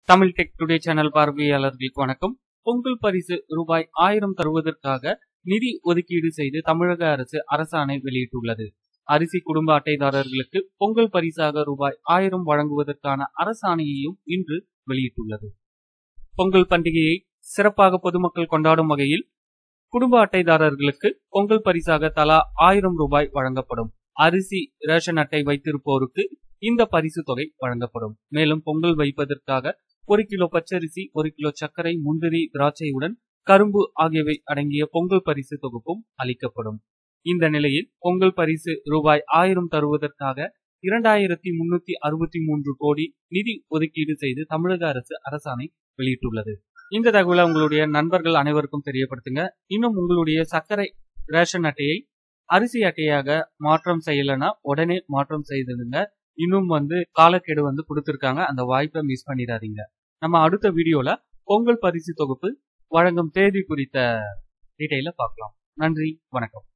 Tamil tech today channel பார்வையாளர்களுக்கு வணக்கம் பொங்கல் பரிசு ரூபாய் ஆயிரம் தருவதற்காக நிதி ஒதுக்கீடு செய்து தமிழக அரசு அரசாணை வெளியிட்டுள்ளது அரிசி குடும்ப அட்டைதாரர்களுக்கு பொங்கல் பரிசாக ரூபாய் ஆயிரம் வழங்குவதற்கான அரசாணையையும் இன்று வெளியிட்டுள்ளது பொங்கல் பண்டிகையை சிறப்பாக பொதுமக்கள் கொண்டாடும் வகையில் குடும்ப அட்டைதாரர்களுக்கு பொங்கல் பரிசாக தலா ஆயிரம் ரூபாய் வழங்கப்படும் அரிசி ரேஷன் அட்டை வைத்திருப்போருக்கு இந்த பரிசு தொகை வழங்கப்படும் மேலும் பொங்கல் வைப்பதற்காக ஒரு கிலோ பச்சரிசி ஒரு கிலோ சர்க்கரை முந்திரி திராட்சையுடன் கரும்பு ஆகியவை அடங்கிய பொங்கல் பரிசு தொகுப்பும் அளிக்கப்படும் இந்த நிலையில் பொங்கல் பரிசு ரூபாய் ஆயிரம் தருவதற்காக இரண்டாயிரத்தி முன்னூத்தி அறுபத்தி மூன்று கோடி நிதி ஒதுக்கீடு செய்து தமிழக அரசு அரசாணை வெளியிட்டுள்ளது இந்த தகவலை உங்களுடைய நண்பர்கள் அனைவருக்கும் தெரியப்படுத்துங்க இன்னும் உங்களுடைய சர்க்கரை ரேஷன் அட்டையை அரிசி அட்டையாக மாற்றம் செய்யலைன்னா உடனே மாற்றம் செய்திடுங்க இன்னும் வந்து காலக்கெடு வந்து கொடுத்துருக்காங்க அந்த வாய்ப்பை மிஸ் பண்ணிடாதீங்க நம்ம அடுத்த வீடியோல பொங்கல் பரிசு தொகுப்பு வழங்கும் தேதி குறித்த டீட்டெயில பார்க்கலாம் நன்றி வணக்கம்